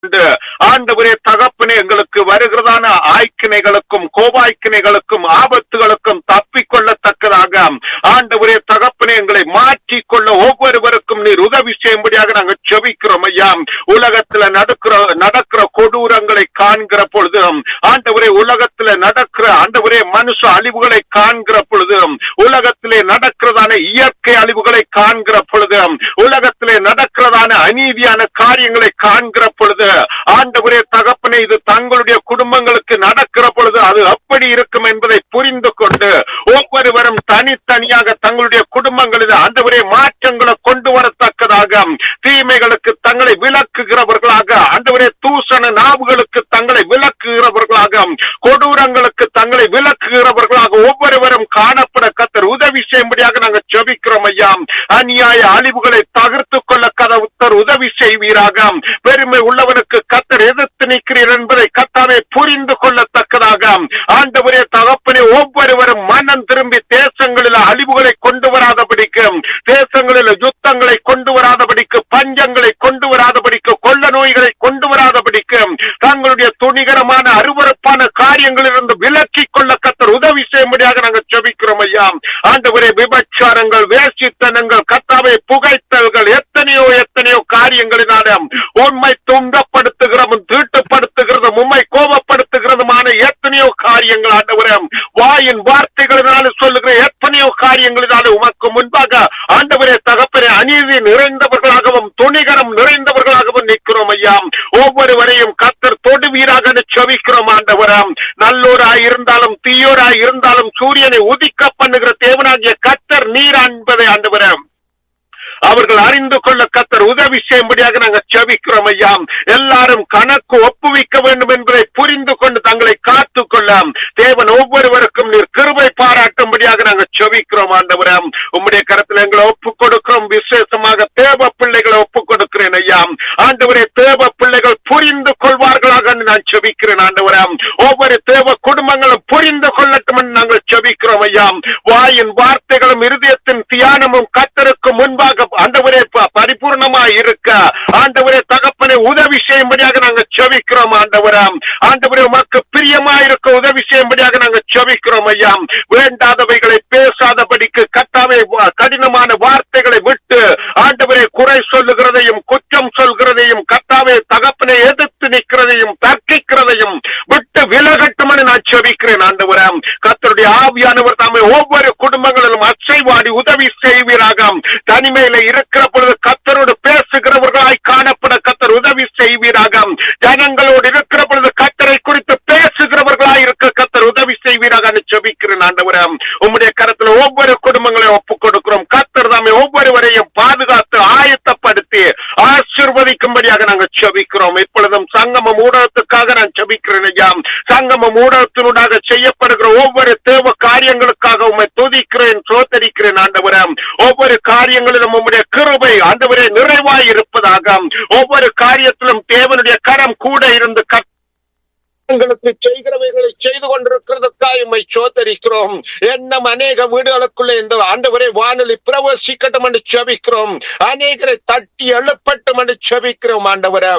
கொண்டு ஆண்டவரே தகப்பனே எங்களுக்கு வருகிறதான ஆய்க்கினைகளுக்கும் கோபாய்க்கினைகளுக்கும் ஆபத்துகளுக்கும் தப்பிக்கொள்ளத்தக்கதாக ஆண்டவரே தகப்பனே எங்களை மாற்றிக்கொள்ள ஒவ்வொருவருக்கும் நீர் உதவி செய்யும்படியாக நாங்கள் செபிக்கிறோம் ஐயா உலகத்துல நடக்கிற நடக்கிற கொடூரங்களை காண்கிற பொழுது ஆண்டவரே உலகத்துல நடக்கிற ஆண்டவரே மனுஷ அழிவுகளை காண்கிற பொழுது உலகத்திலே நடக்கிறதான இயற்கை அழிவுகளை காண்கிற பொழுது உலகத்திலே நடக்கிறதான அநீதியான காரியங்களை காண்கிற பொழுது ஆண்டவரே தகப்பனே இது தங்களுடைய குடும்பங்களுக்கு நடக்கிற பொழுது அது எப்படி இருக்கும் என்பதை புரிந்து கொண்டு ஒவ்வொருவரும் தனித்தனியாக தங்களுடைய குடும்பங்களில் ஆண்டவரே மாற்றங்களை கொண்டு வரத்தக்கதாக தீமைகளுக்கு தங்களை விளக்குகிறவர்களாக ஆண்டவரே தூசண நாவுகளுக்கு தங்களை விளக்குகிறவர்களாக கொடூரங்களுக்கு தங்களை விளக்குகிறவர்களாக ஒவ்வொருவரும் காணப்பட கத்தர் உதவி செய்யும்படியாக நாங்கள் ஜெபிக்கிறோம் ஐயா அநியாய அழிவுகளை தகர்த்து கொள்ள கதவுத்தர் உதவி செய்வீராக பெருமை உள்ளவனுக்கு கத்தர் எதிர்த்து நிற்கிறீர் என்பதை கத்தாவே புரிந்து கொள்ளத்தக்கதாக ஆண்டவரே தகப்பனே ஒவ்வொருவரும் மனம் திரும்பி தேசங்களில் அழிவுகளை கொண்டு வராதபடிக்கு தேசங்களில் யுத்தங்களை கொண்டு வராதபடிக்கு பஞ்சங்களை கொண்டு வராதபடிக்கு கொள்ள நோய்களை கொண்டு வராதபடிக்கு தங்களுடைய துணிகரமான அருவறுப்பான காரியங்களிலிருந்து விலக்கிக் கொள்ள கத்தர் உதவி செய்யும்படியாக நாங்கள் ஜெபிக்கிறோம் ஐயா ஆண்டவரே விபச்சாரங்கள் வேசித்தனங்கள் கத்தாவை புகைத்தல்கள் எத்தனையோ எத்தனையோ காரியங்களினால உண்மை துன்பப்படுத்துகிறதும் தீட்டுப்படுத்துகிறதும் உண்மை கோபப்படுத்துகிறதுமான எத்தனையோ காரியங்கள் ஆண்டவரே வாயின் வார்த்தைகளினால சொல்லுகிற எத்தனையோ காரியங்களினால உமக்கு முன்பாக ஆண்டவரே தகப்பனே அநீதி நிறைந்தவர்களாகவும் துணிகரம் நிறைந்தவர்களாகவும் நிற்கிறோம் ஐயா ஒவ்வொருவரையும் கத்தர் தொடுவீராக செவிக்கிறோம் ஆண்டவரம் நல்லோராய் இருந்தாலும் தீயோராய் இருந்தாலும் சூரியனை உதிக்க பண்ணுகிற தேவனாகிய கத்தர் நீர் என்பதை ஆண்டவரம் அவர்கள் அறிந்து கொள்ள கத்தர் உதவி செய்யும்படியாக நாங்கள் செபிக்கிறோம் ஐயா எல்லாரும் கணக்கு ஒப்புவிக்க வேண்டும் என்பதை புரிந்து கொண்டு தங்களை காத்துக் கொள்ள தேவன் ஒவ்வொருவருக்கும் நீர் கிருபை பாராட்டும்படியாக நாங்கள் செபிக்கிறோம் ஆண்டவரம் உம்முடைய கரத்தில் எங்களை ஒப்புக் கொடுக்கிறோம் விசேஷமாக தேவ பிள்ளைகளை ஒப்புக் கொடுக்கிறேன் ஐயா ஆண்டவரே தேவ பிள்ளைகள் புரிந்து கொள்வார்களாக நான் செபிக்கிறேன் ஆண்டவரம் ஒவ்வொரு தேவ குடும்பங்களும் புரிந்து கொள்ளட்டும் என்று நாங்கள் செபிக்கிறோம் ஐயா வாயின் வார்த்தைகளும் இருதயத்தின் தியானமும் கத்தருக்கு முன்பாக ஆண்டவரே ப- பரிபூர்ணமாய் இருக்க ஆண்டவரே தகப்பனை உதவி செய்யும்படியாக நாங்கள் செபிக்கிறோம் ஆண்டவரம் ஆண்டவரே உமக்கு பிரியமாய் இருக்க உதவி செய்யும்படியாக நாங்கள் செபிக்கிறோம் ஐயா வேண்டாதவைகளை பேசாதபடிக்கு கத்தாவை வ- கடினமான வார்த்தைகளை விட்டு ஆண்டவரே குறை சொல்லுகிறதையும் குற்றம் சொல்கிறதையும் கத்தாவை தகப்பனை எதிர்த்து நிற்கிறதையும் தர்க்கிக்கிறதையும் விட்டு விலகட்டும் என்று நான் செபிக்கிறேன் ஆண்டவரம் கத்தருடைய ஆவியானவர் தாமே ஒவ்வொரு குடும்பங்களிலும் அச்சைவாடி உதவி செய்வீராக தனிமையில இருக்கிற பொழுது கத்தரோடு பேசுகிறவர்களாய் காணப்பட கத்தர் உதவி செய்வீராக ஜனங்களோடு இருக்கிற பொழுது கத்தரை குறித்து பேசுகிறவர்களாய் இருக்க கத்தர் உதவி செய்வீராக என்று செபிக்கிறேன் ஆண்டவரம் உம்முடைய கரத்துல ஒவ்வொரு குடும்பங்களையும் ஒப்புக் கொடுக்கிறோம் கத்தர் தாமே ஒவ்வொருவரையும் பாதுகாத்து ஆயத்தப்படுத்தி ஆசிர்வதிக்கும்படியாக நாங்கள் செபிக்கிறோம் இப்பொழுதும் சங்கம ஊடகத்துக்காக நான் செபிக்கிறேன் ஐயா சங்கம ஊடகத்தினூடாக செய்யப்படுகிற ஒவ்வொரு தேவ காரியங்களுக்காக உம்மை துதிக்கிறேன் சோதரிக்கிறேன் ஆண்டவரம் ஒவ்வொரு காரியங்களிலும் உம்முடைய கிருபை ஆண்டவரே நிறைவாய் இருப்பதாக ஒவ்வொரு காரியத்திலும் தேவனுடைய கரம் கூட இருந்து கத் எங்களுக்கு செய்கிறவைகளை செய்து கொண்டிருக்கிறதுக்காக உம்மை சோதரிக்கிறோம் எண்ணம் அநேக வீடுகளுக்குள்ளே இந்த ஆண்டவரை வானொலி பிரவசிக்கட்டும் என்று செபிக்கிறோம் அநேகரை தட்டி எழுப்பட்டும் என்று செபிக்கிறோம் ஆண்டவரை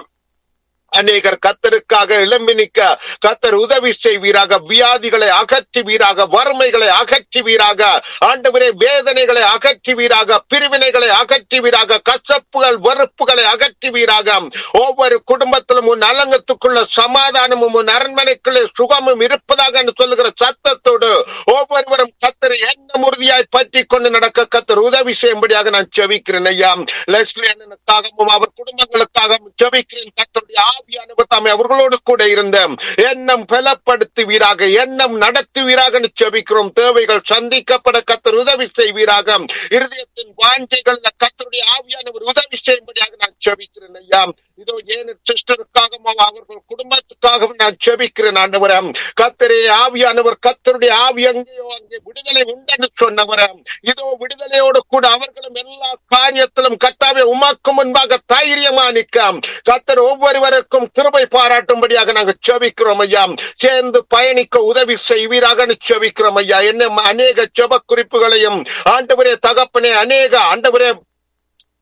அநேகர் கத்தருக்காக எழும்பி நிற்க கத்தர் உதவி செய்வீராக வியாதிகளை அகற்றுவீராக வறுமைகளை அகற்றுவீராக ஆண்டவரே வேதனைகளை அகற்றுவீராக பிரிவினைகளை அகற்றுவீராக கசப்புகள் வெறுப்புகளை அகற்றுவீராக ஒவ்வொரு குடும்பத்திலும் உன் அலங்கத்துக்குள்ள சமாதானமும் உன் அரண்மனைக்குள்ளே சுகமும் இருப்பதாக என்று சொல்லுகிற சத்தத்தோடு ஒவ்வொருவரும் கத்தரை என்ன உறுதியாய் பற்றி கொண்டு நடக்க கத்தர் உதவி செய்யும்படியாக நான் செவிக்கிறேன் ஐயா லெஸ்லி அண்ணனுக்காகவும் அவர் குடும்பங்களுக்காகவும் செவிக்கிறேன் கத்தருடைய ஆவியானவர் தாமே அவர்களோடு கூட இருந்த எண்ணம் பலப்படுத்துவீராக எண்ணம் நடத்துவீராக என்று செபிக்கிறோம் தேவைகள் சந்திக்கப்பட கத்தர் உதவி செய்வீராக இருதயத்தின் வாஞ்சைகள் கத்தருடைய ஆவியானவர் உதவி செய்யும்படியாக நான் செபிக்கிறேன் ஐயா இதோ ஏன் சிஸ்டருக்காகவும் அவர்கள் குடும்பத்துக்காகவும் நான் செபிக்கிறேன் ஆண்டவரம் கத்தரே ஆவியானவர் கத்தருடைய ஆவி எங்கேயோ அங்கே விடுதலை உண்டென்று சொன்னவரம் இதோ விடுதலையோடு கூட அவர்களும் எல்லா காரியத்திலும் கத்தாவே உமக்கு முன்பாக தைரியமா நிற்க கத்தர் ஒவ்வொருவருக்கும் கிருபை பாராட்டும்படியாக நாங்கள் செபிக்கிறோம் ஐயா சேர்ந்து பயணிக்க உதவி செய்வீராக செபிக்கிறோம் ஐயா என்ன அநேக செப குறிப்புகளையும் ஆண்டவரே தகப்பனே அநேக ஆண்டவரே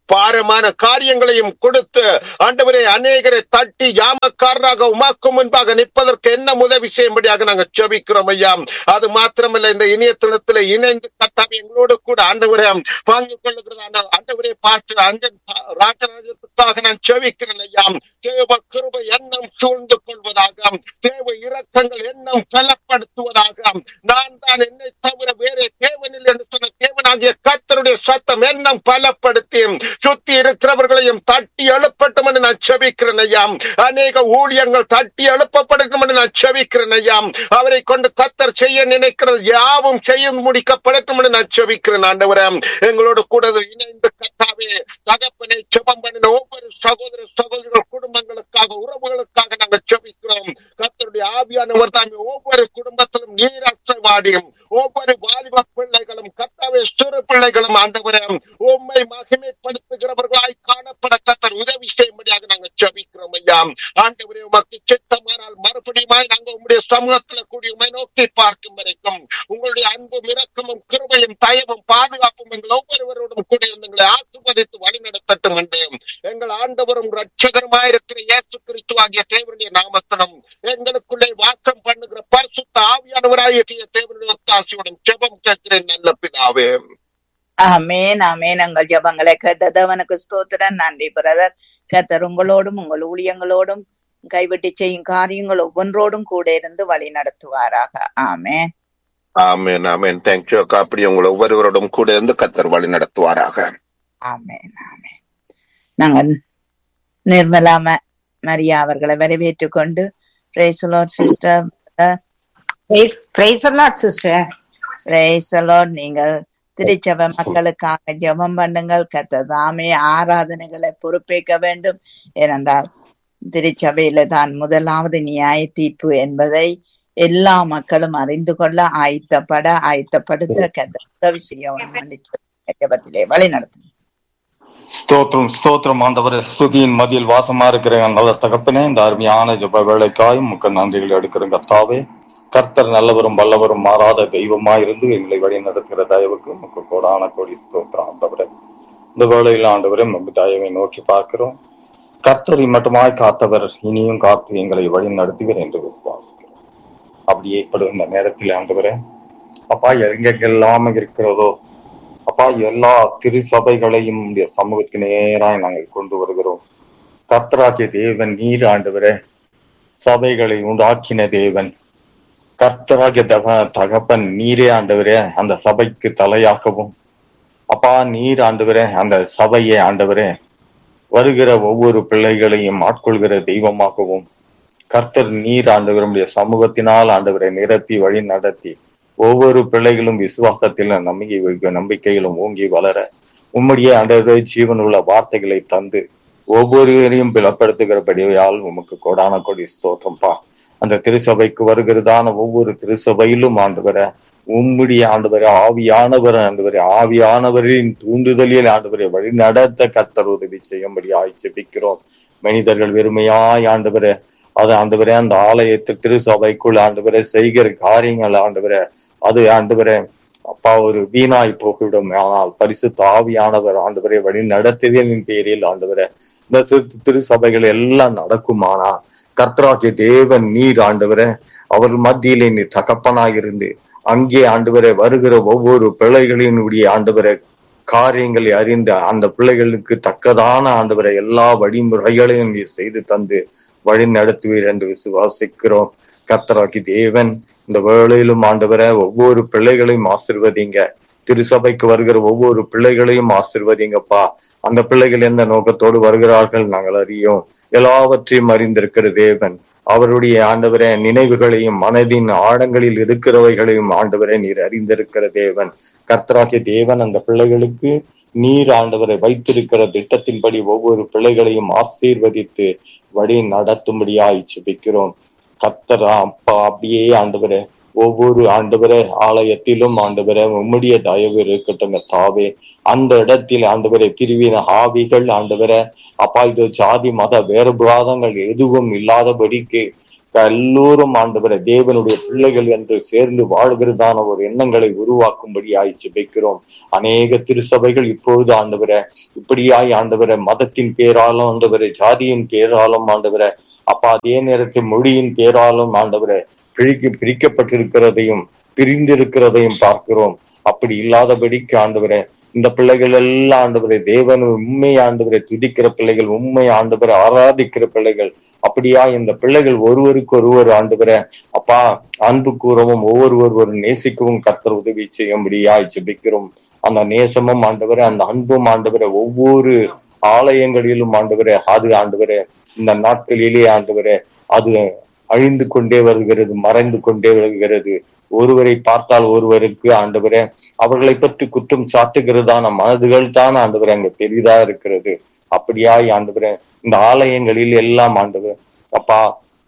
பாரமான காரியங்களையும் கொடுத்து ஆண்டவரே அநேகரை தட்டி யாமக்காரராக உமாக்கு முன்பாக நிற்பதற்கு என்ன உதவி செய்யும்படியாக நாங்கள் செபிக்கிறோம் ஐயா அது மாத்திரமல்ல இந்த இணையதளத்தில் இணைந்து கத்தாவை எங்களோடு கூட ஆண்டவரே பங்கு கொள்ளுகிறதான ஆண்டவரே பாட்டு அஞ்சன் ராஜராஜத்துக்காக நான் செவிக்கிறேன் ஐயா தேவ கிருப எண்ணம் சூழ்ந்து கொள்வதாக தேவ இரக்கங்கள் எண்ணம் பலப்படுத்துவதாக நான் தான் என்னை தவிர வேறே தேவனில் என்று சொன்ன தேவனாகிய கர்த்தருடைய சத்தம் எண்ணம் பலப்படுத்தி சுத்தி இருக்கிறவர்களையும் தட்டி எழுப்பட்டும் என்று நான் செபிக்கிறேன் ஐயா அநேக ஊழியங்கள் தட்டி எழுப்பப்படட்டும் என்று நான் செபிக்கிறேன் ஐயா அவரை கொண்டு கத்தர் செய்ய நினைக்கிறது யாவும் செய்ய முடிக்கப்படட்டும் என்று நான் செபிக்கிறேன் ஆண்டவரே எங்களோடு கூட இணைந்து கத்தாவே தகப்பனை செபம் பண்ணின ஒவ்வொரு சகோதர சகோதரர்கள் குடும்பங்களுக்காக உறவுகளுக்காக நாங்கள் செபிக்கிறோம் கத்தருடைய ஆவியானவர் தாமே ஒவ்வொரு குடும்பத்திலும் நீரசவாடியும் ஒவ்வொரு வாலிப பிள்ளைகளும் கத்தாவே சிறு பிள்ளைகளும் ஆண்டவரே உண்மை மகிமைப்படுத்துகிறவர்களாய் காணப்பட கத்தர் உதவி செய்யும்படியாக நாங்கள் செபிக்கிறோம் ஐயா ஆண்டவரே உமக்கு சித்தமானால் மறுபடியுமாய் நாங்கள் உங்களுடைய சமூகத்துல கூடி உமை நோக்கி பார்க்கும் வரைக்கும் உங்களுடைய அன்பும் இரக்கமும் கிருபையும் தயவும் பாதுகாப்பும் எங்கள் ஒவ்வொருவரோடும் கூட இருந்து எங்களை ஆசிர்வதித்து வழிநடத்தட்டும் என்று எங்கள் ஆண்டவரும் ரட்சகருமாயிருக்கிற இயேசு கிறிஸ்து ஆகிய தேவனுடைய நாமத்திலும் எங்களுக்குள்ளே வாசம் பண்ணுகிற பரிசுத்த ஆவியானவராகிய தேவனுடைய ஒத்தாசியுடன் ஜெபம் கேட்கிறேன் நல்ல பிதாவே ஆமேன் ஆமேன் உங்கள் ஜபங்களை கேட்டது அவனுக்கு ஸ்தோத்திரம் நன்றி பிரதர் கத்தர் உங்களோடும் உங்கள் ஊழியங்களோடும் கைவிட்டு செய்யும் காரியங்கள் ஒவ்வொன்றோடும் கூட இருந்து வழி நடத்துவாராக ஆமேன் ஆமேன் ஆமேன் தேங்க்யூ அக்கா அப்படி உங்களை ஒவ்வொருவரோடும் கூட இருந்து கத்தர் வழி நடத்துவாராக ஆமேன் ஆமேன் நாங்கள் நிர்மலா ம- மரியா அவர்களை வரவேற்றுக் கொண்டு sister Praise, praise the Lord, sister. Praise the Lord நீங்கள் திருச்சபை மக்களுக்காக ஜெபம் பண்ணுங்கள் கத்ததாமே ஆராதனைகளை பொறுப்பேற்க வேண்டும் ஏனென்றால் திருச்சபையில தான் முதலாவது நியாய தீர்ப்பு என்பதை எல்லா மக்களும் அறிந்து கொள்ள ஆயத்தப்பட ஆயத்தப்படுத்த கத்த உதவி செய்ய வேண்டும் என்று சொல்லி ஜெபத்திலே வழி நடத்தும் ஸ்தோத்திரம் ஸ்தோத்திரம் ஆண்டவர் ஸ்துதியின் மதியில் வாசமா இருக்கிற நல்ல தகப்பனே இந்த அருமையான ஜப வேலைக்காய் முக்க நன்றிகள் எடுக்கிற கர்த்தாவே கர்த்தர் நல்லவரும் வல்லவரும் மாறாத தெய்வமா இருந்து எங்களை வழி நடத்துகிற தயவுக்கு முக்க கோடான கோடி ஸ்தோத்திரம் ஆண்டவரே இந்த வேளையில் ஆண்டவரே நம்ம தயவை நோக்கி பார்க்கிறோம் கர்த்தரை மட்டுமாய் காத்தவர் இனியும் காத்து எங்களை வழி நடத்துவர் என்று விசுவாசிக்கிறோம் அப்படி ஏற்படும் இந்த நேரத்தில் ஆண்டவரே அப்பா எங்கெங்கெல்லாம் இருக்கிறதோ அப்பா எல்லா திருசபைகளையும் உடைய சமூகத்துக்கு நேராய் நாங்கள் கொண்டு வருகிறோம் கர்த்தராகிய தேவன் நீர் ஆண்டவரே சபைகளை உண்டாக்கின தேவன் கர்த்தராகிய தக தகப்பன் நீரே ஆண்டவரே அந்த சபைக்கு தலையாக்கவும் அப்பா நீர் ஆண்டவரே அந்த சபையை ஆண்டவரே வருகிற ஒவ்வொரு பிள்ளைகளையும் ஆட்கொள்கிற தெய்வமாகவும் கர்த்தர் நீர் ஆண்டவருடைய சமூகத்தினால் ஆண்டவரை நிரப்பி வழி நடத்தி ஒவ்வொரு பிள்ளைகளும் விசுவாசத்திலும் நம்பிக்கை வைக்க நம்பிக்கையிலும் ஓங்கி வளர உம்முடைய ஆண்டவரை ஜீவனுள்ள வார்த்தைகளை தந்து ஒவ்வொருவரையும் பிளப்படுத்துகிறபடியால் உமக்கு கோடான கொடி ஸ்தோத்திரம்பா அந்த திருசபைக்கு வருகிறதான ஒவ்வொரு திருசபையிலும் ஆண்டவர உம்முடைய ஆண்டவரை ஆவியானவர் ஆண்டவரை ஆவியானவரின் தூண்டுதலில் ஆண்டவரை வழி நடத்த கத்தர் உதவி செய்யும்படி ஆய்ச்சிப்பிக்கிறோம் மனிதர்கள் வெறுமையாய் ஆண்டவரை அது ஆண்டவரே அந்த ஆலயத்து திருசபைக்குள் ஆண்டவரே செய்கிற காரியங்கள் ஆண்டவரே அது ஆண்டவரே அப்பா ஒரு வீணாய் போகிவிடும் ஆனால் பரிசுத்த ஆவியானவர் ஆண்டவரை வழி நடத்துதலின் பேரில் ஆண்டவரே இந்த சிறு திருசபைகள் எல்லாம் நடக்குமானா கர்த்தராகிய தேவன் நீர் ஆண்டவரே அவர் மத்தியிலே நீர் தகப்பனாயிருந்து அங்கே ஆண்டவரை வருகிற ஒவ்வொரு பிள்ளைகளினுடைய ஆண்டவரை காரியங்களை அறிந்த அந்த பிள்ளைகளுக்கு தக்கதான ஆண்டவரை எல்லா வழிமுறைகளையும் நீர் செய்து தந்து வழி நடத்துவீர் என்று விசுவாசிக்கிறோம் கர்த்தராகி தேவன் இந்த வேளையிலும் ஆண்டவரை ஒவ்வொரு பிள்ளைகளையும் ஆசிர்வதிங்க திருசபைக்கு வருகிற ஒவ்வொரு பிள்ளைகளையும் ஆசிர்வதிங்கப்பா அந்த பிள்ளைகள் எந்த நோக்கத்தோடு வருகிறார்கள் நாங்கள் அறியோம் எல்லாவற்றையும் அறிந்திருக்கிற தேவன் அவருடைய ஆண்டவரே நினைவுகளையும் மனதின் ஆழங்களில் இருக்கிறவைகளையும் ஆண்டவரே நீர் அறிந்திருக்கிற தேவன் கர்த்தராகிய தேவன் அந்த பிள்ளைகளுக்கு நீர் ஆண்டவரை வைத்திருக்கிற திட்டத்தின்படி ஒவ்வொரு பிள்ளைகளையும் ஆசீர்வதித்து வழி நடத்தும்படியாய் சுபிக்கிறோம் கத்தரா அப்பா அப்படியே ஆண்டவரே ஒவ்வொரு ஆண்டவரே ஆலயத்திலும் ஆண்டவரே உம்முடைய தயவு இருக்கட்டும் தாவே அந்த இடத்தில் ஆண்டவரே பிரிவின ஆவிகள் ஆண்டவரே அப்பா இது ஜாதி மத வேறுபாதங்கள் எதுவும் இல்லாதபடிக்கு எல்லோரும் ஆண்டவரை தேவனுடைய பிள்ளைகள் என்று சேர்ந்து வாழ்கிறதான ஒரு எண்ணங்களை உருவாக்கும்படியாய் ஜெபிக்கிறோம் அநேக திருச்சபைகள் இப்பொழுது ஆண்டவரை இப்படியாய் ஆண்டவரை மதத்தின் பேராலும் ஆண்டவரை ஜாதியின் பேராலும் ஆண்டவரை அப்பா அதே நேரத்தில் மொழியின் பேராலும் ஆண்டவரை பிரிக்க பிரிக்கப்பட்டிருக்கிறதையும் பிரிந்திருக்கிறதையும் பார்க்கிறோம் அப்படி இல்லாதபடிக்கு ஆண்டவரை இந்த பிள்ளைகள் எல்லாம் ஆண்டவரை தேவன் உண்மை ஆண்டவரை துதிக்கிற பிள்ளைகள் உண்மை ஆண்டவரை ஆராதிக்கிற பிள்ளைகள் அப்படியா இந்த பிள்ளைகள் ஒருவருக்கு ஒருவர் ஆண்டவரை அப்பா அன்பு கூறவும் ஒவ்வொரு ஒருவர் நேசிக்கவும் கர்த்தர் உதவி செய்யும்படியாய் ஜெபிக்கிறோம் அந்த நேசமும் ஆண்டவரை அந்த அன்பும் ஆண்டவரை ஒவ்வொரு ஆலயங்களிலும் ஆண்டவரே அது ஆண்டவரே இந்த நாட்களிலே ஆண்டவரே அது அழிந்து கொண்டே வருகிறது மறைந்து கொண்டே வருகிறது ஒருவரை பார்த்தால் ஒருவருக்கு ஆண்டவரே அவர்களை பற்றி குற்றம் சாட்டுகிறதான மனதுகள் தான் ஆண்டவரே அங்க பெரிதா இருக்கிறது அப்படியாய் ஆண்டவரே இந்த ஆலயங்களில் எல்லாம் ஆண்டவர் அப்பா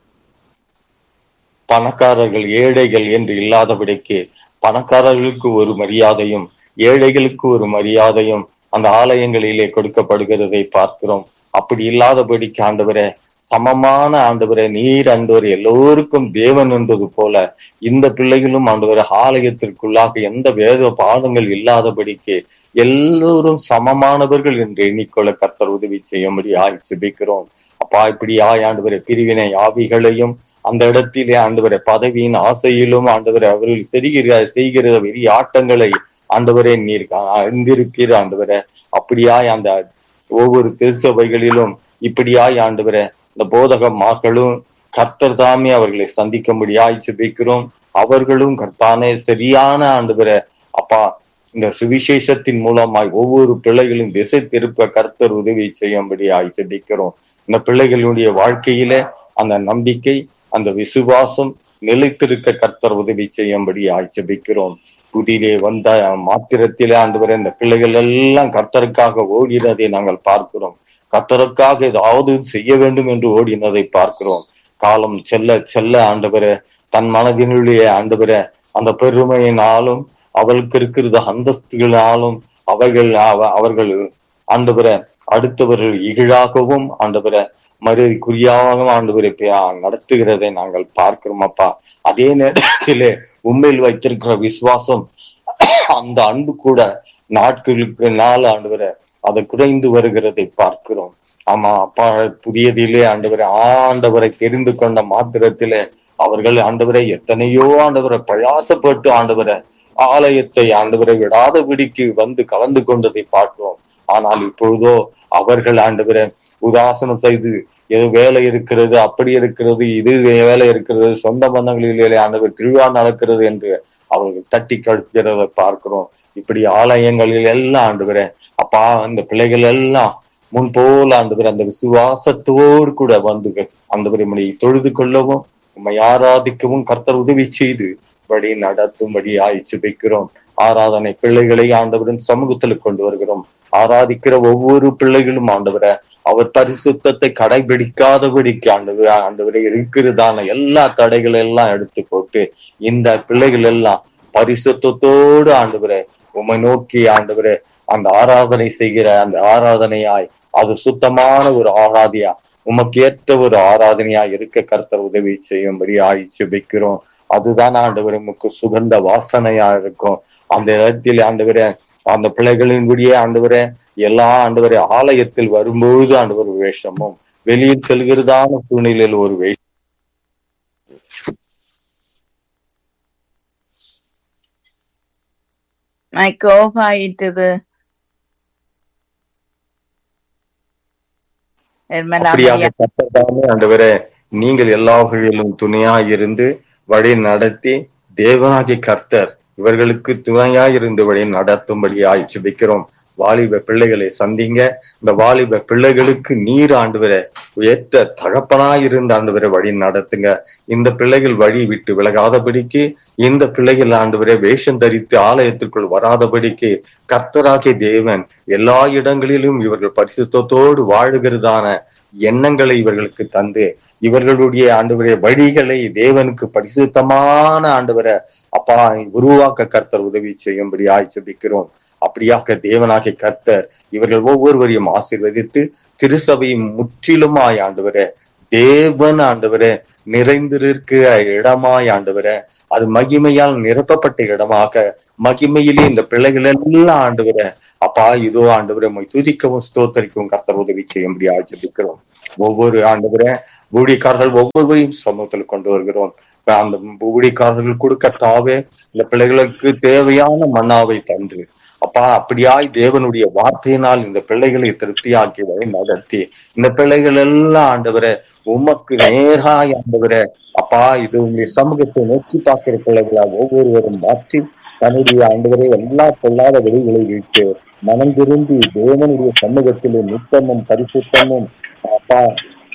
பணக்காரர்கள் ஏழைகள் என்று இல்லாதபடிக்கு பணக்காரர்களுக்கு ஒரு மரியாதையும் ஏழைகளுக்கு ஒரு மரியாதையும் அந்த ஆலயங்களிலே கொடுக்கப்படுகிறதை பார்க்கிறோம் அப்படி இல்லாதபடிக்கு ஆண்டவரே சமமான ஆண்டவரை நீர் ஆண்டவர் எல்லோருக்கும் தேவன் என்பது போல இந்த பிள்ளைகளும் ஆண்டவர் ஆலயத்திற்குள்ளாக எந்த வேத பாடங்கள் இல்லாதபடிக்கு எல்லோரும் சமமானவர்கள் என்று எண்ணிக்கொள்ள கர்த்தர் உதவி செய்யும்படி ஆய் சிபிக்கிறோம் அப்பா இப்படி ஆய் ஆண்டவரை பிரிவினை ஆவிகளையும் அந்த இடத்திலே ஆண்டவரை பதவியின் ஆசையிலும் ஆண்டவரை அவர்கள் செய்கிற செய்கிற வெறி ஆட்டங்களை ஆண்டவரே நீர் அறிந்திருக்கிற ஆண்டவரை அப்படியாய் அந்த ஒவ்வொரு திருச்சபைகளிலும் இப்படியாய் ஆண்டவரை இந்த போதக மாக்களும் கர்த்தர் தாமே அவர்களை சந்திக்கும்படியாய் ஜெபிக்கிறோம் அவர்களும் கர்த்தானே சரியான ஆண்டவரை அப்பா இந்த சுவிசேஷத்தின் மூலமாய் ஒவ்வொரு பிள்ளைகளும் திசை திருப்ப கர்த்தர் உதவி செய்யும்படியாய் ஜெபிக்கிறோம் இந்த பிள்ளைகளுடைய வாழ்க்கையில அந்த நம்பிக்கை அந்த விசுவாசம் நிலைத்திருக்க கர்த்தர் உதவி செய்யும்படியாய் ஜெபிக்கிறோம் புதிலே வந்த மாத்திரத்திலே ஆண்டவரே இந்த பிள்ளைகள் எல்லாம் கர்த்தருக்காக ஓடினதை நாங்கள் பார்க்கிறோம் கர்த்தருக்காக ஏதாவது செய்ய வேண்டும் என்று ஓடினதை பார்க்கிறோம் காலம் செல்ல செல்ல ஆண்டவரே தன் மனதினுடைய ஆண்டவரே அந்த பெருமையினாலும் அவளுக்கு இருக்கிறது அந்தஸ்துகளாலும் அவைகள் அவர்கள் ஆண்டவரை அடுத்தவர்கள் இகழாகவும் ஆண்டவரை மரியாதைக்குரியாகவும் ஆண்டவரை நடத்துகிறதை நாங்கள் பார்க்கிறோம் அப்பா அதே நேரத்திலே உண்மையில் வைத்திருக்கிற விசுவாசம் அந்த அன்பு கூட நாட்களுக்கு நாள் ஆண்டவரை அது குறைந்து வருகிறதை பார்க்கிறோம் ஆமா அப்பா புதியதிலே ஆண்டவரை ஆண்டவரை தெரிந்து கொண்ட மாத்திரத்திலே அவர்கள் ஆண்டவரை எத்தனையோ ஆண்டவரை பிரயாசப்பட்டு ஆண்டவரை ஆலயத்தை ஆண்டவரை விடாதபடிக்கு வந்து கலந்து கொண்டதை பார்க்கிறோம் ஆனால் இப்பொழுதோ அவர்கள் ஆண்டவரை உதாசனம் செய்து எது வேலை இருக்கிறது அப்படி இருக்கிறது இது வேலை இருக்கிறது சொந்த பந்தங்களிலே ஆண்டவர் திருவிழா நடக்கிறது என்று அவர்கள் தட்டி கழிக்கிறத பார்க்கிறோம் இப்படி ஆலயங்களில் எல்லாம் ஆண்டவரே அப்பா அந்த பிள்ளைகள் எல்லாம் முன் போல ஆண்டவர் அந்த விசுவாசத்தோடு கூட வந்து ஆண்டவரை மணி தொழுது கொள்ளவும் உண்மை ஆராதிக்கவும் கர்த்தர் உதவி செய்து வழி நடத்தும்படி ஆய்ச்சி வைக்கிறோம் ஆராதனை பிள்ளைகளை ஆண்டவரின் சமூகத்தில் கொண்டு வருகிறோம் ஆராதிக்கிற ஒவ்வொரு பிள்ளைகளும் ஆண்டவரை அவர் பரிசுத்தத்தை கடைபிடிக்காதபடிக்கு ஆண்டவர் ஆண்டவரை இருக்கிறதான எல்லா தடைகள் எல்லாம் எடுத்து போட்டு இந்த பிள்ளைகள் எல்லாம் பரிசுத்தத்தோடு ஆண்டவரை உமை நோக்கி ஆண்டவரை அந்த ஆராதனை செய்கிற அந்த ஆராதனையாய் அது சுத்தமான ஒரு ஆராதியா உமக்கு ஏற்ற ஒரு ஆராதனையா இருக்க கர்த்தர் உதவி செய்யும்படி ஆயிச்சு வைக்கிறோம் அதுதான் ஆண்டவர் உமக்கு சுகந்த வாசனையா இருக்கும் அந்த இடத்தில் ஆண்டவரை அந்த பிள்ளைகளின் கூடிய ஆண்டவரை எல்லா ஆண்டவரை ஆலயத்தில் வரும்பொழுது ஆண்டவர் வேஷமும் வெளியில் செல்கிறதான சூழ்நிலையில் ஒரு வேஷம் மைக் ஆஃப் ஆயிட்டது அப்படியாக கத்தர்தாமே ஆண்டவரே நீங்கள் எல்லா வகையிலும் துணையா இருந்து வழி நடத்தி தேவனாகி கர்த்தர் இவர்களுக்கு துணையா இருந்து வழி நடத்தும்படியாய் ஜெபிக்கிறோம் வாலிப பிள்ளைகளை சந்திங்க இந்த வாலிப பிள்ளைகளுக்கு நீர் ஆண்டுவர ஏற்ற தகப்பனாய் இருந்து ஆண்டுவரை வழி நடத்துங்க இந்த பிள்ளைகள் வழி விட்டு விலகாதபடிக்கு இந்த பிள்ளைகள் ஆண்டுவரை வேஷம் தரித்து ஆலயத்திற்குள் வராதபடிக்கு கர்த்தராகிய தேவன் எல்லா இடங்களிலும் இவர்கள் பரிசுத்தத்தோடு வாழுகிறதான எண்ணங்களை இவர்களுக்கு தந்து இவர்களுடைய ஆண்டவரே வழிகளை தேவனுக்கு பரிசுத்தமான ஆண்டவரை அப்பா உருவாக்க கர்த்தர் உதவி செய்யும்படி ஆய்ச்சபிக்கிறோம் அப்படியாக தேவனாகிய கர்த்தர் இவர்கள் ஒவ்வொருவரையும் ஆசீர்வதித்து திருசபையை முற்றிலுமாய் ஆண்டவரே தேவன் ஆண்டவரே நிறைந்திருக்கிற இடமாய் ஆண்டவரே அது மகிமையால் நிரப்பப்பட்ட இடமாக மகிமையிலே இந்த பிள்ளைகள் எல்லாம் ஆண்டவரே அப்பா இதோ ஆண்டவரை உம்மை துதிக்கவும் ஸ்தோத்தரிக்கவும் கர்த்தர் உதவி செய்யும்படி ஆஜபிக்கிறோம் ஒவ்வொரு ஆண்டவரே ஊழியக்காரர்கள் ஒவ்வொருவரையும் சமூகத்தில் கொண்டு வருகிறோம் அந்த ஊழியக்காரர்கள் கொடுக்க தாவே இந்த பிள்ளைகளுக்கு தேவையான மன்னாவை தந்து அப்பா அப்படியாய் தேவனுடைய வார்த்தையினால் இந்த பிள்ளைகளை திருப்தியாக்கி வழி நடத்தி இந்த பிள்ளைகள் எல்லாம் ஆண்டவரே உமக்கு நேராய் ஆண்டவரே அப்பா இது உங்களுடைய சமூகத்தை நோக்கி பார்க்கிற பிள்ளைகளா ஒவ்வொருவரும் மாற்றி தன்னுடைய ஆண்டவரே எல்லா பொல்லாத வெளிகளை விட்டு மனம் திரும்பி தேவனுடைய சமூகத்திலே நித்தமும் பரிசுத்தமும் அப்பா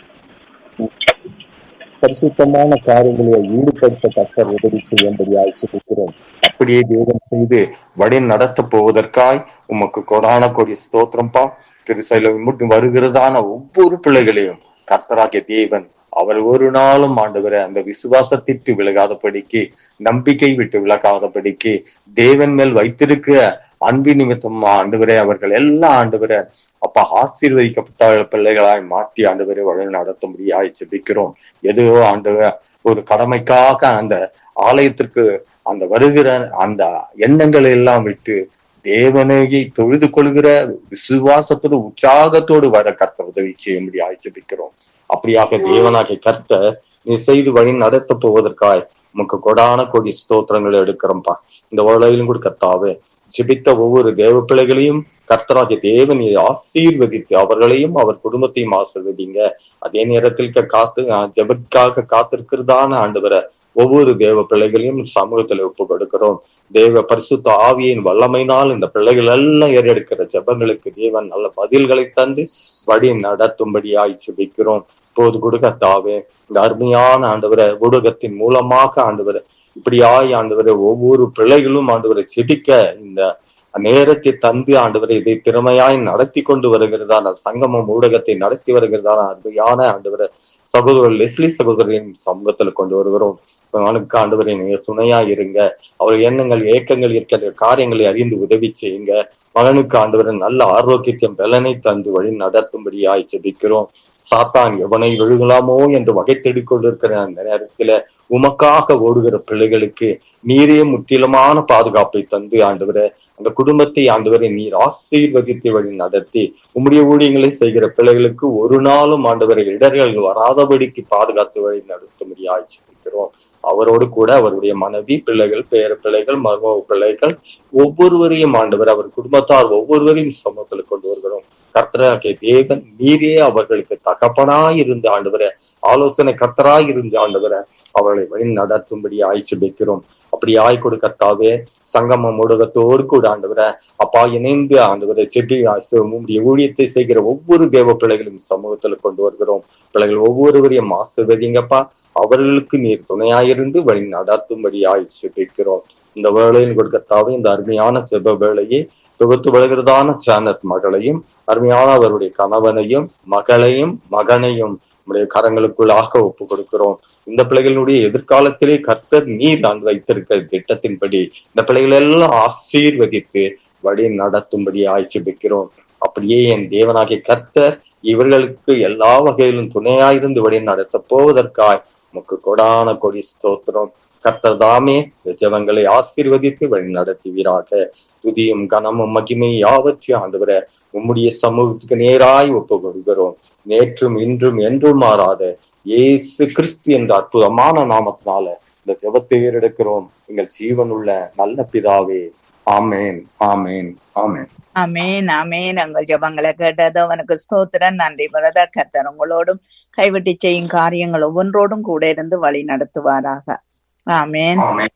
பரிசுத்தமான காரியங்களை ஈடுபடுத்த கர்த்தர் உதவி செய்யும்படி ஆய்ச்சிருக்கிறோம் அப்படியே தேவன் செய்து வழி நடத்த போவதற்காய் உமக்கு கொடான கொடி ஸ்தோத்திரம்பா திருசைலம் மட்டும் வருகிறதான ஒவ்வொரு பிள்ளைகளையும் கர்த்தராகிய தேவன் அவர் ஒரு நாளும் ஆண்டவரை அந்த விசுவாசத்திற்கு விலகாதபடிக்கு நம்பிக்கை விட்டு விலகாதபடிக்கு தேவன் மேல் வைத்திருக்கிற அன்பு நிமித்தம் ஆண்டவரே அவர்கள் எல்லா ஆண்டவரை அப்ப ஆசீர்வதிக்கப்பட்ட பிள்ளைகளாய் மாற்றி ஆண்டவரை வழி நடத்தும்படியாய் ஜெபிக்கிறோம் ஏதோ ஆண்டவர் ஒரு கடமைக்காக அந்த ஆலயத்திற்கு அந்த வருகிற அந்த எண்ணங்களை எல்லாம் விட்டு தேவனையை தொழுது கொள்கிற விசுவாசத்தோடு உற்சாகத்தோடு வர கர்த்த உதவி செய்யும்படி ஜெபிக்கிறோம் அப்படியாக தேவனாகிய கர்த்த நீ செய்து வழி நடத்த போவதற்காய் உமக்கு கொடான கொடி ஸ்தோத்திரங்களை எடுக்கிறோம்ப்பா இந்த உலகிலும் கூட கர்த்தாவே ஜெபித்த ஒவ்வொரு தேவ பிள்ளைகளையும் கர்த்தராகிய தேவன் ஆசீர்வதித்து அவர்களையும் அவர் குடும்பத்தையும் ஆசீர்வதிங்க அதே நேரத்தில் காத்து ஜெபத்காக காத்திருக்கிறதான ஆண்டவரை ஒவ்வொரு தேவ பிள்ளைகளையும் சமூகத்தில் ஒப்பு கொடுக்கிறோம் தேவ பரிசுத்த ஆவியின் வல்லமையினால் இந்த பிள்ளைகள் எல்லாம் ஏறெடுக்கிற ஜெபங்களுக்கு தேவன் நல்ல பதில்களை தந்து வழி நடத்தும்படியாய் ஜெபிக்கிறோம் போது கொடுக்க தாவே இந்த அருமையான ஆண்டவரை ஊடகத்தின் மூலமாக ஆண்டவரை இப்படியாய் ஆண்டவரை ஒவ்வொரு பிள்ளைகளும் ஆண்டவரை செபிக்க இந்த நேரத்தை தந்து ஆண்டவரை இதை திறமையாய் நடத்தி கொண்டு வருகிறதான சங்கமம் ஊடகத்தை நடத்தி வருகிறதான அருமையான ஆண்டவரை சகோதரர் லெஸ்லி சகோதரின் சமூகத்துல கொண்டு வருகிறோம் அவனுக்கு ஆண்டவரை நீங்க துணையா இருங்க அவர் எண்ணங்கள் ஏக்கங்கள் இருக்கிற காரியங்களை அறிந்து உதவி செய்யுங்க மகனுக்கு ஆண்டவரை நல்ல ஆரோக்கியத்தையும் பலனை தந்து வழி நடத்தும்படியாய் செபிக்கிறோம் சாத்தான் எவனை விழுகலாமோ என்று வகை தேடிக் கொண்டிருக்கிற அந்த நேரத்துல உமக்காக ஓடுகிற பிள்ளைகளுக்கு நீரே முற்றிலுமான பாதுகாப்பை தந்து ஆண்டவரை அந்த குடும்பத்தை ஆண்டவரை நீர் ஆசீர்வதித்து வழி நடத்தி உம்முடைய ஊழியங்களை செய்கிற பிள்ளைகளுக்கு ஒரு நாளும் ஆண்டவரை இடர்கள் வராதபடிக்கு பாதுகாத்து வழி நடத்தும்படி ஆட்சிக்கிறோம் அவரோடு கூட அவருடைய மனைவி பிள்ளைகள் பேர பிள்ளைகள் மர்ம பிள்ளைகள் ஒவ்வொருவரையும் ஆண்டவர் அவர் குடும்பத்தார் ஒவ்வொருவரையும் சமூகத்தில் கொண்டு வருகிறோம் கர்த்தராகிய தேவன் நீரே அவர்களுக்கு தகப்பனாய் இருந்து ஆண்டவரை ஆலோசனை கர்த்தராய் இருந்து ஆண்டவரை அவர்களை வழி நடத்தும்படி ஆய்ச்சி வைக்கிறோம் அப்படி ஆய் கொடுக்கத்தாவே சங்கமம் ஊடகத்தோடு கூட ஆண்டவரை அப்பா இணைந்து ஆண்டவரை செட்டி உங்களுடைய ஊழியத்தை செய்கிற ஒவ்வொரு தேவ பிள்ளைகளும் சமூகத்துல கொண்டு வருகிறோம் பிள்ளைகள் ஒவ்வொருவரையும் ஆசிர்வதிங்கப்பா அவர்களுக்கு நீர் துணையாயிருந்து வழி நடத்தும்படி ஆய்ச்சி வைக்கிறோம் இந்த வேளையில் கொடுக்கத்தாவே இந்த அருமையான செப வேளையை தொகுத்து வருகிறதான சேனத் மகளையும் அருமையான அவருடைய கணவனையும் மகளையும் மகனையும் நம்முடைய கரங்களுக்குள்ளாக ஒப்பு கொடுக்கிறோம் இந்த பிள்ளைகளுடைய எதிர்காலத்திலே கர்த்தர் நீர் நான் வைத்திருக்கிற திட்டத்தின்படி இந்த பிள்ளைகள் எல்லாம் ஆசீர்வதித்து வழி நடத்தும்படி ஆய்ச்சி வைக்கிறோம் அப்படியே என் தேவனாகிய கர்த்தர் இவர்களுக்கு எல்லா வகையிலும் துணையாயிருந்து வழி நடத்த போவதற்காய் நமக்கு கொடான கொடி ஸ்தோத்திரம் கர்த்தர் தாமே ஜெபங்களை ஆசீர்வதித்து வழி நடத்துவீராக துதியும் கனமும் மகிமை யாவற்றையும் ஆண்டவர உம்முடைய சமூகத்துக்கு நேராய் ஒப்பு கொடுக்கிறோம் நேற்றும் இன்றும் என்றும் மாறாத ஏசு கிறிஸ்து என்ற அற்புதமான நாமத்தினால இந்த ஜெபத்தை ஏறெடுக்கிறோம் எங்கள் ஜீவனுள்ள நல்ல பிதாவே ஆமேன் ஆமேன் ஆமேன் அமேன் அமேன் உங்கள் ஜபங்களை கேட்டது அவனுக்கு ஸ்தோத்திரம் நன்றி பிரதர் கத்தர் உங்களோடும் கைவிட்டு செய்யும் காரியங்கள் ஒவ்வொன்றோடும் கூட இருந்து வழி நடத்துவாராக ஆமேன் ஆமேன்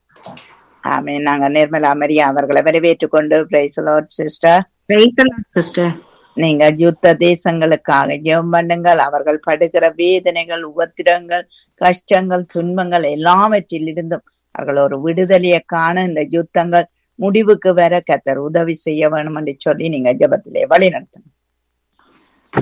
ஆமேன் நாங்க நிர்மலா மரியா அவர்களை வரவேற்றுக் கொண்டு பிரைஸ் சிஸ்டர் பிரைஸ் சிஸ்டர் நீங்க யுத்த தேசங்களுக்காக ஜெபம் பண்ணுங்கள் அவர்கள் படுகிற வேதனைகள் உபத்திரங்கள் கஷ்டங்கள் துன்பங்கள் எல்லாவற்றிலிருந்தும் அவர்கள் ஒரு விடுதலையை காண இந்த யுத்தங்கள் முடிவுக்கு வர கத்தர் உதவி செய்ய வேணும் என்று சொல்லி நீங்க ஜெபத்திலே வழி நடத்தணும்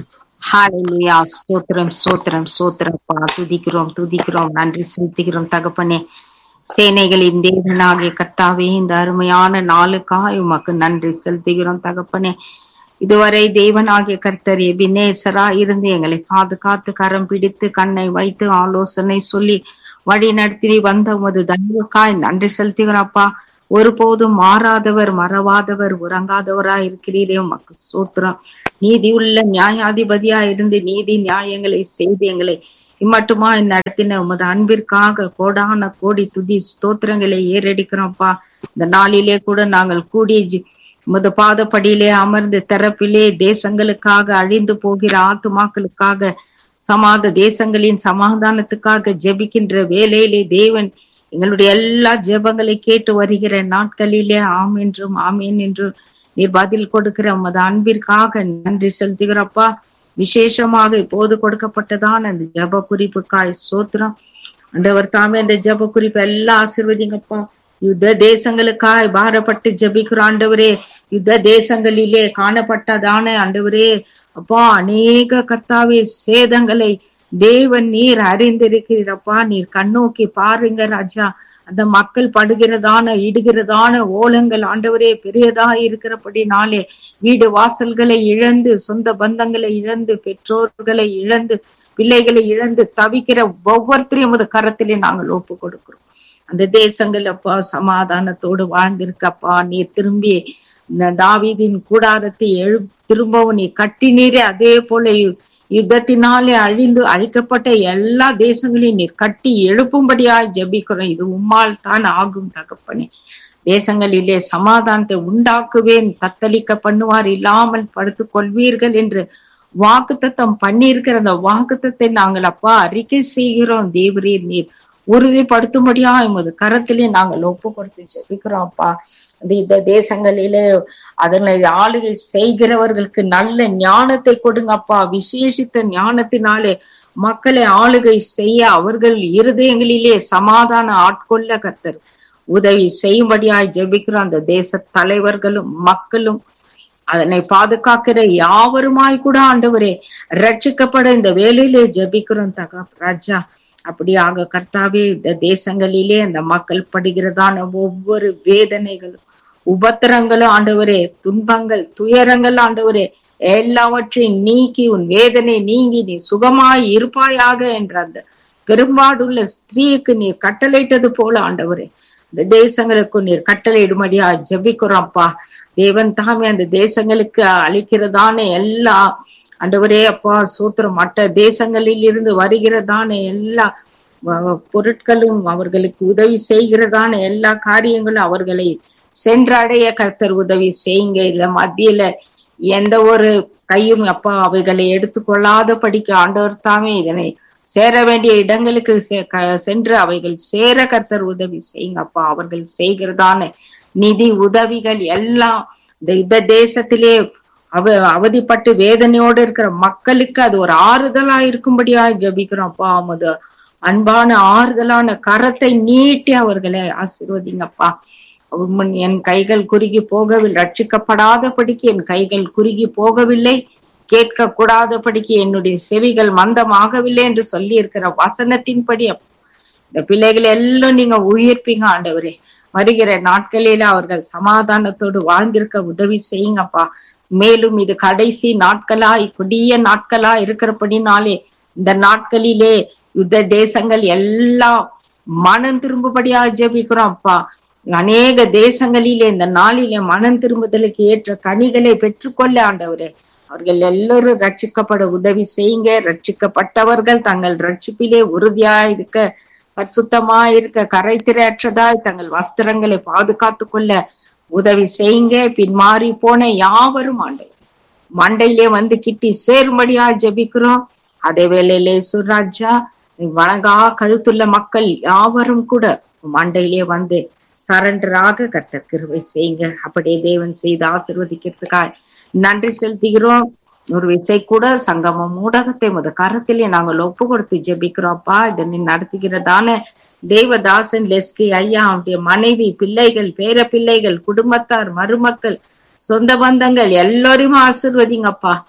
ஹalleluya ஸ்தோத்திரம் ஸ்தோத்திரம் ஸ்தோத்திரப்பா துதிக்கிறோம் துதிக்கிறோம் நன்றி செலுத்துகிறோம் தகப்பனே சேனைகளின் தேவனாகிய கர்த்தாவே இந்த அருமையான நாளுக்காய் உமக்கு நன்றி செலுத்துகிறோம் தகப்பனே இதுவரை தேவனாகிய கர்த்தர் எபினேசரா இருந்து எங்களை பாதுகாத்து கரம் பிடித்து கண்ணை வைத்து ஆலோசனை சொல்லி வழி நடத்தி வந்த உமது தயவுக்காய் நன்றி செலுத்துகிறப்பா ஒருபோதும் மாறாதவர் மறவாதவர் உறங்காதவரா இருக்கிறீரே உமக்கு சூத்திரம் நீதி உள்ள நியாயாதிபதியா இருந்து நீதி நியாயங்களை செய்து எங்களை இம்மட்டுமா நடத்தின உமது அன்பிற்காக கோடான கோடி துதி ஸ்தோத்திரங்களை ஏறெடுக்கிறோம்ப்பா இந்த நாளிலே கூட நாங்கள் கூடி ஜி- உமது பாதப்படியிலே அமர்ந்து தரப்பிலே தேசங்களுக்காக அழிந்து போகிற ஆத்துமாக்களுக்காக சமாத தேசங்களின் சமாதானத்துக்காக ஜெபிக்கின்ற வேலையிலே தேவன் எங்களுடைய எல்லா ஜெபங்களை கேட்டு வருகிற நாட்களிலே ஆம் என்றும் ஆமீன் என்றும் நீர் பதில் கொடுக்கிற உமது அன்பிற்காக நன்றி செலுத்துகிறப்பா விசேஷமாக இப்போது கொடுக்கப்பட்டதான அந்த ஜெப குறிப்புக்காய் சோத்திரம் ஆண்டவர் தாமே அந்த ஜெப குறிப்பு எல்லாம் ஆசீர்வதிங்கப்பா யுத்த தேசங்களுக்காய் பாரப்பட்டு ஜெபிக்கிற ஆண்டவரே யுத்த தேசங்களிலே காணப்பட்டதான ஆண்டவரே அப்பா அநேக கர்த்தாவே சேதங்களை தேவன் நீர் அறிந்திருக்கிறப்பா நீர் கண்ணோக்கி பாருங்க ராஜா அந்த மக்கள் படுகிறதான இடுகிறதான ஓலங்கள் ஆண்டவரே பெரியதா இருக்கிறபடினாலே வீடு வாசல்களை இழந்து சொந்த பந்தங்களை இழந்து பெற்றோர்களை இழந்து பிள்ளைகளை இழந்து தவிக்கிற ஒவ்வொருத்தரையும் உமது கரத்திலே நாங்கள் ஒப்பு கொடுக்கிறோம் அந்த தேசங்கள் அப்பா சமாதானத்தோடு வாழ்ந்திருக்கப்பா நீ திரும்பி இந்த தாவீதின் கூடாரத்தை எழு திரும்பவும் நீ கட்டினீரே அதே போல யு- யுத்தத்தினாலே அழிந்து அழிக்கப்பட்ட எல்லா தேசங்களையும் நீர் கட்டி எழுப்பும்படியாய் ஜெபிக்கிறோம் இது உம்மால் தான் ஆகும் தகப்பனே தேசங்களிலே சமாதானத்தை உண்டாக்குவேன் தத்தளிக்க பண்ணுவார் இல்லாமல் படுத்துக் கொள்வீர்கள் என்று வாக்குத்தத்தம் பண்ணியிருக்கிற அந்த வாக்குத்தத்தை நாங்கள் அப்பா அறிக்கை செய்கிறோம் தேவரீர் நீர் உறுதிப்படுத்தும்படியா எமது கரத்திலே நாங்கள் ஒப்பு கொடுத்து ஜெபிக்கிறோம் அப்பா இந்த இந்த தேசங்களிலே அதனை ஆளுகை செய்கிறவர்களுக்கு நல்ல ஞானத்தை கொடுங்கப்பா விசேஷித்த ஞானத்தினாலே மக்களை ஆளுகை செய்ய அவர்கள் இருதயங்களிலே சமாதான ஆட்கொள்ள கர்த்தர் உதவி செய்யும்படியாய் ஜெபிக்கிறோம் அந்த தேச தலைவர்களும் மக்களும் அதனை பாதுகாக்கிற யாவருமாய் கூட ஆண்டவரே ரட்சிக்கப்பட இந்த வேலையிலே ஜெபிக்கிறோம் தகா ராஜா அப்படியாக கர்த்தாவே இந்த தேசங்களிலே அந்த மக்கள் படுகிறதான ஒவ்வொரு வேதனைகளும் உபத்திரங்களும் ஆண்டவரே துன்பங்கள் துயரங்கள் ஆண்டவரே எல்லாவற்றையும் நீக்கி உன் வேதனை நீங்கி நீ சுகமாய் இருப்பாயாக என்ற அந்த பெரும்பாடுள்ள ஸ்திரீக்கு நீர் கட்டளையிட்டது போல ஆண்டவரே இந்த தேசங்களுக்கு நீர் கட்டளையிடும்படியா ஜெபிக்கிறோம்ப்பா தேவன் தாமே அந்த தேசங்களுக்கு அளிக்கிறதான எல்லா ஆண்டவரே அப்பா சூத்திரம் மற்ற தேசங்களில் இருந்து வருகிறதான எல்லா அஹ், பொருட்களும் அவர்களுக்கு உதவி செய்கிறதான எல்லா காரியங்களும் அவர்களை சென்றடைய கர்த்தர் உதவி செய்யுங்க இல்ல மத்தியில எந்த ஒரு கையும் அப்பா அவைகளை எடுத்துக்கொள்ளாத படிக்க ஆண்டவர் தாமே இதனை சேர வேண்டிய இடங்களுக்கு செ- க- சென்று அவைகள் சேர கர்த்தர் உதவி செய்யுங்க அப்பா அவர்கள் செய்கிறதான நிதி உதவிகள் எல்லாம் இந்த இந்த தேசத்திலே அவ அவதிப்பட்டு வேதனையோடு இருக்கிற மக்களுக்கு அது ஒரு ஆறுதலா இருக்கும்படியா ஜெபிக்கிறோம் அப்பா அமது அன்பான ஆறுதலான கரத்தை நீட்டி அவர்களை ஆசீர்வதிங்கப்பா உம்மன் என் கைகள் குறுகி போகவில்லை ரட்சிக்கப்படாதபடிக்கு என் கைகள் குறுகி போகவில்லை கேட்க கூடாதபடிக்கு என்னுடைய செவிகள் மந்தமாகவில்லை என்று சொல்லி இருக்கிற வசனத்தின்படி அப்பா, இந்த பிள்ளைகளை எல்லாம் நீங்க உயிர்ப்பீங்க ஆண்டவரே வருகிற நாட்களில அவர்கள் சமாதானத்தோடு வாழ்ந்திருக்க உதவி செய்யுங்கப்பா மேலும் இது கடைசி நாட்களாய் கொடிய நாட்களா இருக்கிறபடினாலே இந்த நாட்களிலே யுத்த தேசங்கள் எல்லாம் மனம் திரும்பும்படியா ஜெபிக்கிறோம் அப்பா அநேக தேசங்களிலே இந்த நாளிலே மனம் திரும்புதலுக்கு ஏற்ற கனிகளை பெற்றுக்கொள்ள ஆண்டவரே அவர்கள் எல்லோரும் ரட்சிக்கப்பட உதவி செய்யுங்க ரட்சிக்கப்பட்டவர்கள் தங்கள் ரட்சிப்பிலே உறுதியா இருக்க பரிசுத்தமா இருக்க கரை திரையற்றதாய் தங்கள் வஸ்திரங்களை பாதுகாத்து கொள்ள உதவி செய்யுங்க பின்மாறி போன யாவரும் ஆண்டவர் மண்டையிலே வந்து கிட்டி சேரும்படியா ஜெபிக்கிறோம் அதே வேளையிலே சுராஜா வணங்கா கழுத்துள்ள மக்கள் யாவரும் கூட மண்டையிலே வந்து சரண்டராக கர்த்தர் கிருபை செய்யுங்க அப்படியே தேவன் செய்து ஆசிர்வதிக்கிறதுக்காக நன்றி செலுத்துகிறோம் ஒரு விசை கூட சங்கமம் ஊடகத்தை முத கரத்திலே நாங்கள் ஒப்பு கொடுத்து ஜெபிக்கிறோம்ப்பா இதனை நடத்துகிறதான தேவதாசன் லெஸ்கி ஐயா அவனுடைய மனைவி பிள்ளைகள் பேர பிள்ளைகள் குடும்பத்தார் மருமக்கள் சொந்த பந்தங்கள் எல்லாரையும் ஆசிர்வதிங்கப்பா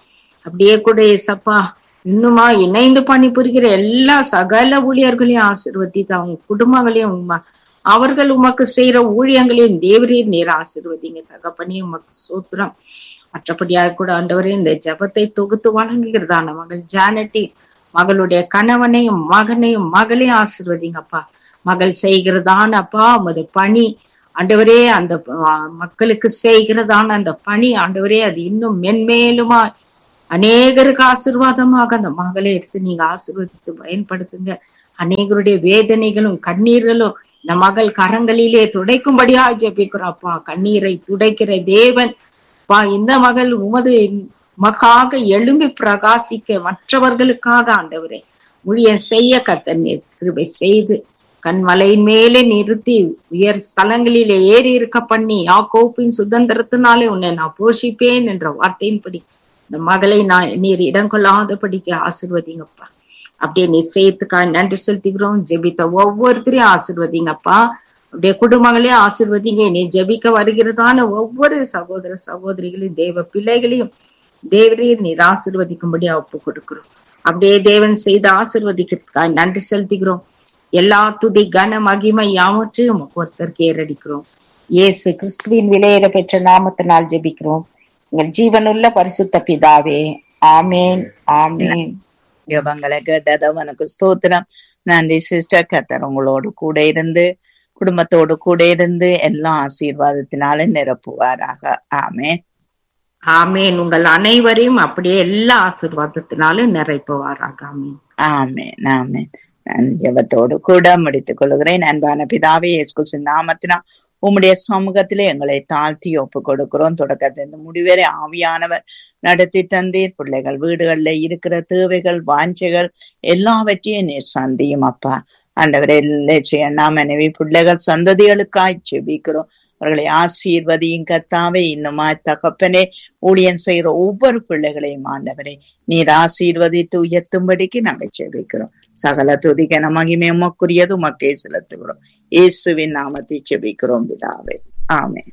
அப்படியே கூட ஏசப்பா இன்னுமா இணைந்து பணிபுரிகிற எல்லா சகல ஊழியர்களையும் ஆசிர்வதித்து அவங்க குடும்பங்களையும் உம்மா அவர்கள் உமக்கு செய்யற ஊழியங்களையும் தேவரீர் நீர் ஆசிர்வதிங்க தகப்பனே உமக்கு சூத்திரம் மற்றபடியாக கூட ஆண்டவரே இந்த ஜெபத்தை தொகுத்து வழங்குகிறதான மகள் ஜானட்டி மகளுடைய கணவனையும் மகனையும் மகளையும் ஆசிர்வதிங்கப்பா மகள் செய்கிறதான அப்பா உமது பணி ஆண்டவரே அந்த ஆ, மக்களுக்கு செய்கிறதான அந்த பணி ஆண்டவரே அது இன்னும் மென்மேலுமா அநேகருக்கு ஆசீர்வாதமாக அந்த மகளை எடுத்து நீங்க ஆசீர்வதித்து பயன்படுத்துங்க அநேகருடைய வேதனைகளும் கண்ணீர்களும் இந்த மகள் கரங்களிலே துடைக்கும்படியா ஜெபிக்கிறோம் அப்பா கண்ணீரை துடைக்கிற தேவன் பா இந்த மகள் உமது மகாக எழும்பி பிரகாசிக்க மற்றவர்களுக்காக ஆண்டவரே ஊழியர் செய்ய கர்த்தர் நீர் கிருபை செய்து கண்மலையின் மேலே நிறுத்தி உயர் ஸ்தலங்களிலே ஏறி இருக்க பண்ணி யாக்கோப்பின் சுதந்திரத்தினாலே உன்னை நான் போஷிப்பேன் என்ற வார்த்தையின்படி இந்த மகளை நான் நீர் இடம் கொள்ளாதபடிக்கு ஆசிர்வதிங்கப்பா அப்படியே நீர் செய்யறதுக்காக நன்றி செலுத்துகிறோம் ஜெபித்த ஒவ்வொருத்தரையும் ஆசிர்வதிங்கப்பா அப்படியே குடும்பங்களையும் ஆசிர்வதிங்க நீ ஜெபிக்க வருகிறதான ஒவ்வொரு சகோதர சகோதரிகளையும் தேவ பிள்ளைகளையும் தேவரையும் நீர் ஆசிர்வதிக்கும்படி ஒப்பு கொடுக்கிறோம் அப்படியே தேவன் செய்து ஆசிர்வதிக்கிறதுக்காக நன்றி செலுத்துகிறோம் எல்லா துதி கன மகிமை யாவற்றையும் உமக்கு ஒருத்தருக்கு ஏறடிக்கிறோம் இயேசு கிறிஸ்துவின் விலையிட பெற்ற நாமத்தினால் ஜெபிக்கிறோம் எங்கள் ஜீவனுள்ள பரிசுத்த பிதாவே ஆமேன் ஆமேன் ஜபங்களை கேட்டதவனுக்கு ஸ்தோத்திரம் நன்றி சிஸ்டர் கத்தர் உங்களோடு கூட இருந்து குடும்பத்தோடு கூட இருந்து எல்லா ஆசீர்வாதத்தினாலும் நிரப்புவாராக ஆமே ஆமேன் உங்கள் அனைவரையும் அப்படியே எல்லா ஆசீர்வாதத்தினாலும் நிறைப்புவாராக ஆமேன் ஆமென் ஆமென் நான் ஜெபத்தோடு கூட முடித்துக் கொள்கிறேன் அன்பான பிதாவே இயேசு நாமத்தினா உம்முடைய சமூகத்திலே எங்களை தாழ்த்தி ஒப்பு கொடுக்கிறோம் தொடக்கத்திலிருந்து முடிவரை ஆவியானவர் நடத்தி தந்தீர் பிள்ளைகள் வீடுகள்ல இருக்கிற தேவைகள் வாஞ்சைகள் எல்லாவற்றையும் நீர் சந்தியும் அப்பா ஆண்டவரே அண்ணா மனைவி பிள்ளைகள் சந்ததிகளுக்காய் ஜெபிக்கிறோம் அவர்களை ஆசீர்வதியும் கத்தாவே இன்னுமாய் தகப்பனே ஊழியம் செய்கிற ஒவ்வொரு பிள்ளைகளையும் ஆண்டவரே நீர் ஆசீர்வதித்து உயர்த்தும்படிக்கு நாங்கள் ஜெபிக்கிறோம் சகல துதிகன மகிமை உமக்குரியது உமக்கே செலுத்துகிறோம் இயேசுவின் நாமத்தை ஜெபிக்கிறோம் பிதாவே ஆமென்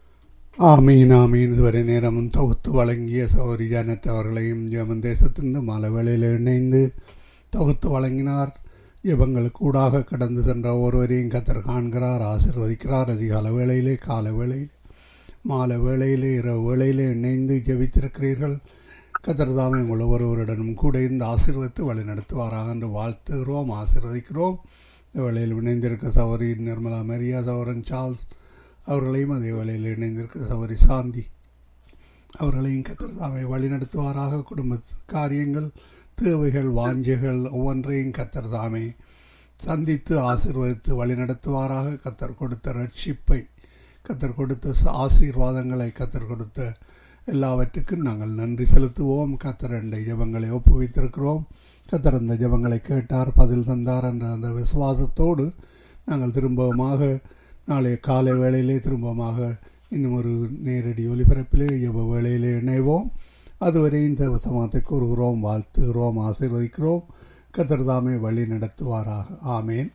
ஆமீன் ஆமீன் இதுவரை நேரமும் தொகுத்து வழங்கிய சௌரி ஜானட் அவர்களையும் ஜெமன் தேசத்திலிருந்து மலை வேளையில் இணைந்து தொகுத்து வழங்கினார் ஜெபங்களுக்கு ஊடாக கடந்து சென்ற ஒருவரையும் கத்தர் காண்கிறார் ஆசிர்வதிக்கிறார் அதிகால வேளையிலே கால வேளையில் மாலை வேளையிலே இரவு வேளையிலே இணைந்து ஜெபித்திருக்கிறீர்கள் கத்தர் தாமே உங்கள் ஒருவருடனும் கூட இருந்து ஆசீர்வதித்து வழி நடத்துவாராக என்று வாழ்த்துகிறோம் ஆசீர்வதிக்கிறோம் இந்த வேளையில் இணைந்திருக்க சௌரி நிர்மலா மெரியா சௌரன் சார்ல்ஸ் அவர்களையும் அதே வேளையில் இணைந்திருக்கிற சௌரி சாந்தி அவர்களையும் கத்தர் தாமே வழிநடத்துவாராக குடும்ப காரியங்கள் தேவைகள் வாஞ்சைகள் ஒவ்வொன்றையும் கத்தர் தாமே சந்தித்து ஆசீர்வதித்து வழிநடத்துவாராக கத்தர் கொடுத்த ரட்சிப்பை கத்தர் கொடுத்த ச- ஆசீர்வாதங்களை கத்தர் கொடுத்த எல்லாவற்றுக்கும் நாங்கள் நன்றி செலுத்துவோம் கத்தர் என்ற ஜெபங்களை ஒப்புவித்திருக்கிறோம் கத்தர் அந்த ஜெபங்களை கேட்டார் பதில் தந்தார் என்ற அந்த விசுவாசத்தோடு நாங்கள் திரும்பவுமாக நாளைய காலை வேளையிலே திரும்பமாக இன்னும் ஒரு நேரடி ஒலிபரப்பிலே ஜெப வேளையிலே இணைவோம் அதுவரை இந்த சமாத்தை கூறுகிறோம் வாழ்த்துகிறோம் ஆசீர்வதிக்கிறோம் கத்தர் தாமே வழி நடத்துவாராக ஆமேன்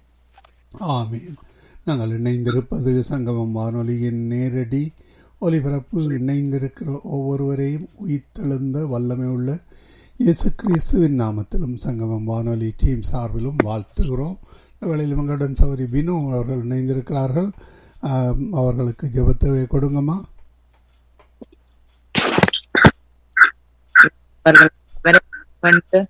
ஆமேன் நாங்கள் இணைந்திருப்பது சங்கமம் வானொலியின் நேரடி ஒலிபரப்பு இணைந்திருக்கிற ஒவ்வொருவரையும் உயிர்த்தெழுந்த வல்லமை உள்ள இயேசு கிறிஸ்துவின் நாமத்திலும் சங்கமம் வானொலி டீம் சார்பிலும் வாழ்த்துகிறோம் இந்த வேளையில் எங்களுடன் சௌரி பினு அவர்கள் இணைந்திருக்கிறார்கள் ஆம், அவர்களுக்கு ஜெபத்தவை கொடுங்கம்மா அவர்கள் அவரை கொண்டு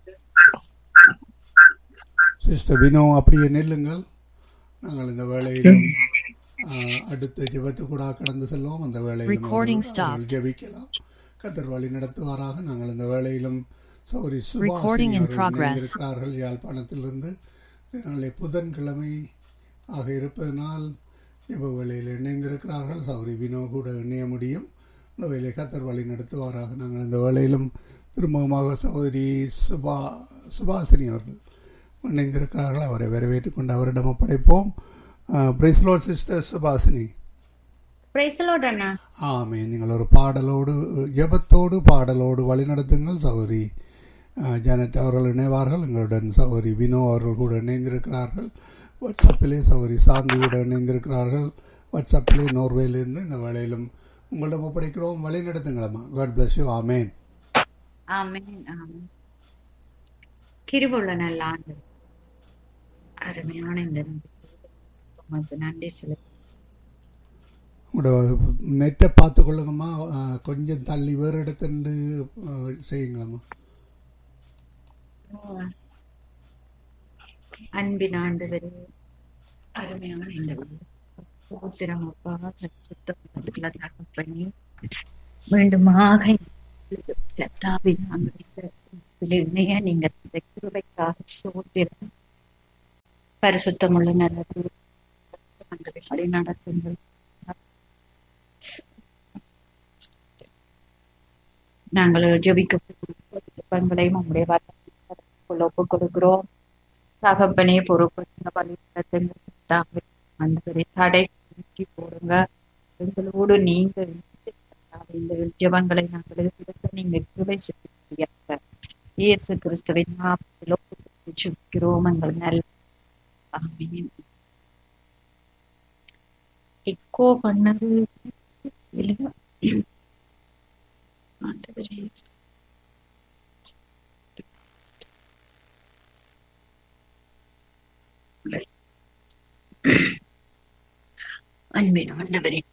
சிஸ்டர் பினோ அப்படியே நெல்லுங்கள் நாங்கள் இந்த வேளையிலும் ஆ, அடுத்த ஜெபத்து கூட கடந்து செல்வோம் அந்த வேளையிலும் Recording அவர்கள் stopped. அவர்கள் ஜெபிக்கலாம் கத்தர் வழி நடத்துவாராக நாங்கள் இந்த வேளையிலும் சௌரி Recording in progress. இருக்கிறார்கள் யாழ்ப்பாணத்திலிருந்து நாளை புதன்கிழமை ஆக இருப்பதனால் ஜெப வேளையில் இணைந்திருக்கிறார்கள் சௌரி வினோ கூட இணைய முடியும் இந்த வேலையை கத்தர் வழி நடத்துவாராக நாங்கள் இந்த வேளையிலும் திரும்பவுமாக சகோதரி சுபா சுபாசினி அவர்கள் இணைந்திருக்கிறார்கள் அவரை வரவேற்றுக் கொண்டு அவரிடம் ஒப்படைப்போம் பிரைஸ்லோ சிஸ்டர் சுபாசினி பிரைசலோட் அண்ணா ஆமே நீங்கள் ஒரு பாடலோடு ஜெபத்தோடு பாடலோடு வழிநடத்துங்கள் சௌரி ஜானட் அவர்கள் இணைவார்கள் எங்களுடன் சௌரி வினோ அவர்கள் கூட இணைந்திருக்கிறார்கள் வாட்ஸ்அப்பிலே சௌரி சாந்தி கூட இணைந்திருக்கிறார்கள் வாட்ஸ்அப்பிலே நோர்வேலிருந்து இந்த வேளையிலும் உங்களிடம் ஒப்படைக்கிறோம் வழி நடத்துங்களம்மா God bless you amen amen amen கிருபுள்ள நல்ல ஆண்டு அருமையான இந்த உமக்கு நன்றி செலுத்த உங்களோட நெட்டை பார்த்து கொள்ளுங்கம்மா ஆ, கொஞ்சம் தள்ளி வேறு இடத்துண்டு செய்யுங்களாம்மா அன்பின் ஆண்டவரே அருமையான இந்த சோத்திரம் அப்பா சுத்தம் பண்ணி மீண்டுமாக கத்தாவின் இணைய நீங்க இந்த கிருபைக்காக சோத்திரம் பரிசுத்தமுள்ள நல்லது வழி நடத்துங்கள் நாங்கள் ஜெபிக்க விருப்பங்களையும் உங்களுடைய வார்த்தைக்குள்ள ஒப்புக் கொடுக்கிறோம் தகப்பனே பொறுப்பு பள்ளிக்கூடத்தை ஆண்டவரை தடை நீக்கி போடுங்க எங்களோடு நீங்க இருந்து இந்த ஜெபங்களை நாங்கள் எடுத்து நீங்க கிருபை செய்ய இயேசு கிறிஸ்துவின் நாமத்தில் ஒப்புக் ஜெபிக்கிறோம் எங்கள் நல்ல ஆமென். எக்கோ பண்ணது இல்லையா ஆண்டவரே அன்பின் ஆண்டவரே